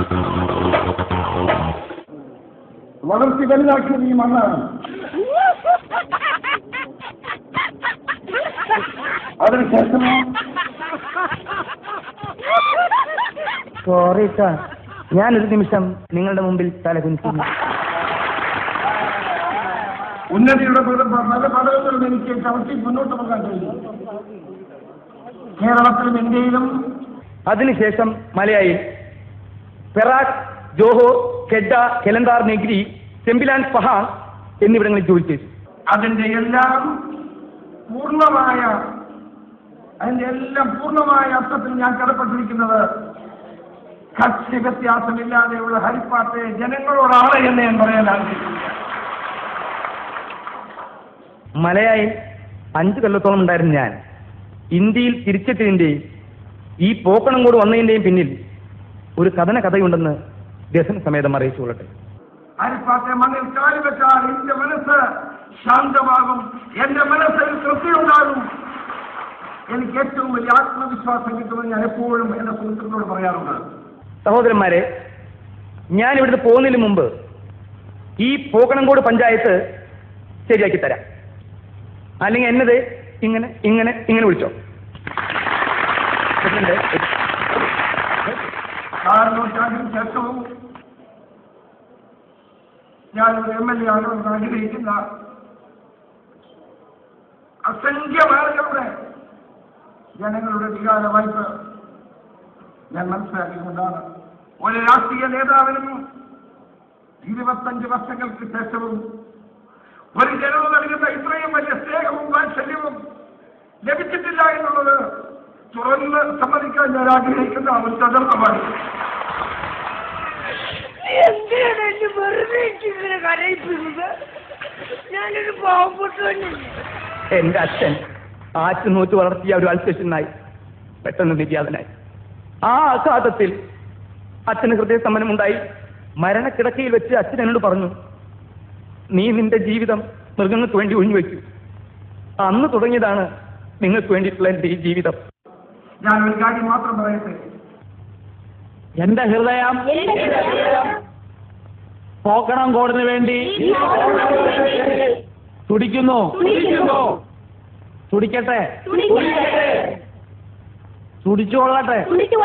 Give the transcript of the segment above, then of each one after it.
വളർത്തി വലുതാക്കിയത് ഈ മണ്ണാണ് അതിനുശേഷമോ സോറി സാർ ഞാനൊരു നിമിഷം നിങ്ങളുടെ മുമ്പിൽ തലകുനിക്കുന്നു ഉന്നതിയുടെ പല പല പദവികളും എനിക്ക് ചവിട്ടി മുന്നോട്ട് പോകാൻ കഴിയും കേരളത്തിലും ഇന്ത്യയിലും അതിനുശേഷം മലയായിൽ പെറാക് ജോഹോ കെഡ കെലന്താർ നെഗ്രി ചെമ്പിലാൻ പഹാൻ എന്നിവിടങ്ങളിൽ ജോലി ചെയ്തു അതിന്റെ എല്ലാം പൂർണ്ണമായ അതിന്റെ എല്ലാം പൂർണ്ണമായ അർത്ഥത്തിൽ ഞാൻ കടപ്പെട്ടിരിക്കുന്നത് കക്ഷി വ്യത്യാസമില്ലാതെയുള്ള ഹരിപ്പാട്ടെ ജനങ്ങളോടാണ് എന്ന് ഞാൻ പറയാൻ ആഗ്രഹിക്കുന്നു മലയായിൽ അഞ്ച് കൊല്ലത്തോളം ഉണ്ടായിരുന്ന ഞാൻ ഇന്ത്യയിൽ തിരിച്ചെത്തിയതിന്റെയും ഈ പോക്കണം കൂടെ വന്നതിന്റെയും പിന്നിൽ ഒരു കഥന കഥയുണ്ടെന്ന് വ്യസന സമേതം അറിയിച്ചു കൊള്ളട്ടെ ഹരിപ്പാട്ടെ മണ്ണിൽ കാലി വെച്ചാൽ എന്റെ മനസ്സ് ശാന്തമാകും എന്റെ മനസ്സിൽ കൃത്യമുണ്ടാകും എനിക്ക് ഏറ്റവും വലിയ ആത്മവിശ്വാസം കിട്ടുമെന്ന് ഞാൻ എപ്പോഴും എന്റെ സുഹൃത്തുക്കളോട് പറയാറുണ്ട് സഹോദരന്മാരെ ഞാൻ ഇവിടുന്ന് പോകുന്നതിന് മുമ്പ് ഈ പോക്കണംകോട് പഞ്ചായത്ത് ശരിയാക്കി തരാം അല്ലെങ്കിൽ എന്നത് ഇങ്ങനെ ഇങ്ങനെ ഇങ്ങനെ വിളിച്ചോ പ്രസിഡന്റ്, ആറ് നൂറ്റാണ്ടിന് ശേഷവും ഞാൻ ഒരു എം എൽ എ ആകണമെന്ന് ആഗ്രഹിക്കുന്ന അസംഖ്യം ആളുകളുടെ ജനങ്ങളുടെ വികാര വായ്പ ഞാൻ മനസ്സിലാക്കിക്കൊണ്ടാണ് ഒരു രാഷ്ട്രീയ നേതാവിനും ഇരുപത്തഞ്ച് വർഷങ്ങൾക്ക് ശേഷവും ഒരു ജനത നൽകുന്ന ഇത്രയും വലിയ സ്നേഹവും വാത്സല്യവും ലഭിച്ചിട്ടില്ല എന്നുള്ളത് തുറന്ന് സമ്മതിക്കാൻ ഞാൻ ആഗ്രഹിക്കുന്ന ഒരു സന്ദർഭമാണ് എന്തിനാണ് എന്നെ വെറുതെ ഇങ്ങനെ കരയിപ്പിക്കുന്നത് ഞാനൊരു പാവപ്പെട്ടവനല്ലേ എന്റെ അച്ഛൻ ആറ്റ് നോറ്റ് വളർത്തിയ ഒരു അൽപേഷനായി പെട്ടെന്ന് നിര്യാതനായി ആ ആഘാതത്തിൽ അച്ഛന് ഹൃദയസമ്മനമുണ്ടായി മരണക്കിടക്കയിൽ വെച്ച് അച്ഛൻ എന്നോട് പറഞ്ഞു നീ നിന്റെ ജീവിതം മൃഗങ്ങൾക്ക് വേണ്ടി ഒഴിഞ്ഞു വെക്കൂ അന്ന് തുടങ്ങിയതാണ് നിങ്ങൾക്ക് വേണ്ടിയിട്ടുള്ള എന്റെ ഈ ജീവിതം ഞാൻ ഒരു കാര്യം മാത്രം പറയട്ടെ എന്റെ ഹൃദയം പോക്കണം കോടിന് വേണ്ടി തുടിക്കുന്നു തുടിക്കട്ടെ തുടിച്ചുകൊള്ളട്ടെ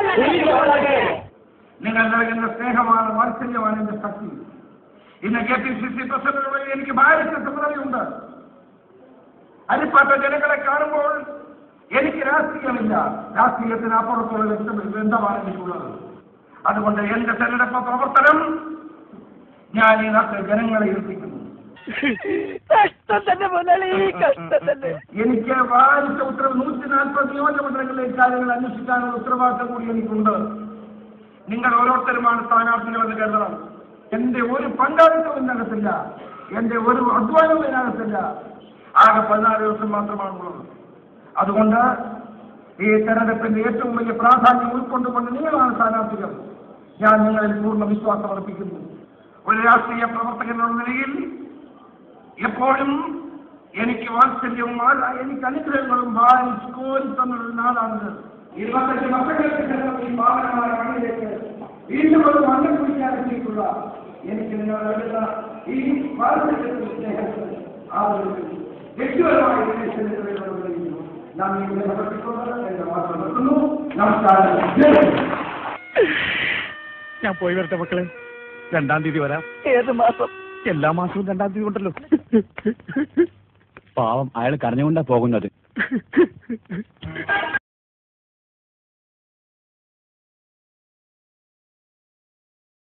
നിങ്ങൾ നൽകുന്ന സ്നേഹമാണ് വാത്സല്യമാണ് എന്റെ ശക്തി ഇന്ന് കെ പി സി സി പ്രസിഡന്റിനോട് എനിക്ക് ഭാരിച്ച ചുമതലയുണ്ട് അരിപ്പാട്ട ജനങ്ങളെ കാണുമ്പോൾ എനിക്ക് രാഷ്ട്രീയമില്ല രാഷ്ട്രീയത്തിന് അപ്പുറത്തുള്ള ബന്ധം- ബന്ധമാണ് എനിക്കുള്ളത് അതുകൊണ്ട് എന്റെ തെരഞ്ഞെടുപ്പ് പ്രവർത്തനം ഞാൻ ഈ നാട്ടിലെ ജനങ്ങളെ ഏൽപ്പിക്കുന്നു കഷ്ടം തന്നെ മുതലേ കഷ്ടം തന്നെ എനിക്ക് വാരിച്ച ഉത്തരവ് നൂറ്റി നാൽപ്പത് നിയോജകമണ്ഡലങ്ങളിലെ കാര്യങ്ങൾ അന്വേഷിക്കാനുള്ള ഉത്തരവാദിത്തം കൂടി എനിക്കുണ്ട് നിങ്ങൾ ഓരോരുത്തരുമാണ് സ്ഥാനാർത്ഥികളെന്ന് കരുതണം എന്റെ ഒരു പങ്കാളിത്തവും ഇതിനകത്തില്ല എന്റെ ഒരു അധ്വാനവും ഇതിനകത്തില്ല ആകെ പതിനാല് ദിവസം മാത്രമാണുള്ളത് അതുകൊണ്ട് ഈ തെരഞ്ഞെടുപ്പിന്റെ ഏറ്റവും വലിയ പ്രാധാന്യം ഉൾക്കൊണ്ടുകൊണ്ട് നിങ്ങളാണ് സ്ഥാനാർത്ഥികൾ ഞാൻ നിങ്ങളിൽ പൂർണ്ണ വിശ്വാസം അർപ്പിക്കുന്നു ഒരു രാഷ്ട്രീയ പ്രവർത്തകൻ എന്ന നിലയിൽ എപ്പോഴും എനിക്ക് വാത്സല്യവും ആ- എനിക്ക് അനുഗ്രഹങ്ങളും ഭാരിച്ച് കോരി തന്നൊരു നാടാണിത് ഇരുപത്തഞ്ച് വർഷങ്ങൾക്ക് ശേഷം ഈ പാവനമായ മണ്ണിലേക്ക് വീണ്ടും ഒരു മണ്ണിൽ കുടിക്കാൻ എത്തിയിട്ടുള്ള എനിക്ക് നിങ്ങൾ നൽകുന്ന ഈ വാത്സല്യത്തിൽ സ്നേഹത്തിൽ ആദരവിൽ വ്യക്തിപരമായ ഉദ്ദേശത്തിൽ നന്ദി സമർപ്പിക്കുന്നത് എന്റെ വാർത്ത നിർത്തുന്നു നമസ്കാരം ജയ് ഹിന്ദ്. ഞാൻ പോയി വരട്ടെ മക്കളെ രണ്ടാം തീയതി വരാം ഏത് മാസം എല്ലാ മാസവും രണ്ടാം തീയതി ഉണ്ടല്ലോ പാവം അയാൾ കരഞ്ഞുകൊണ്ടാ പോകുന്നത്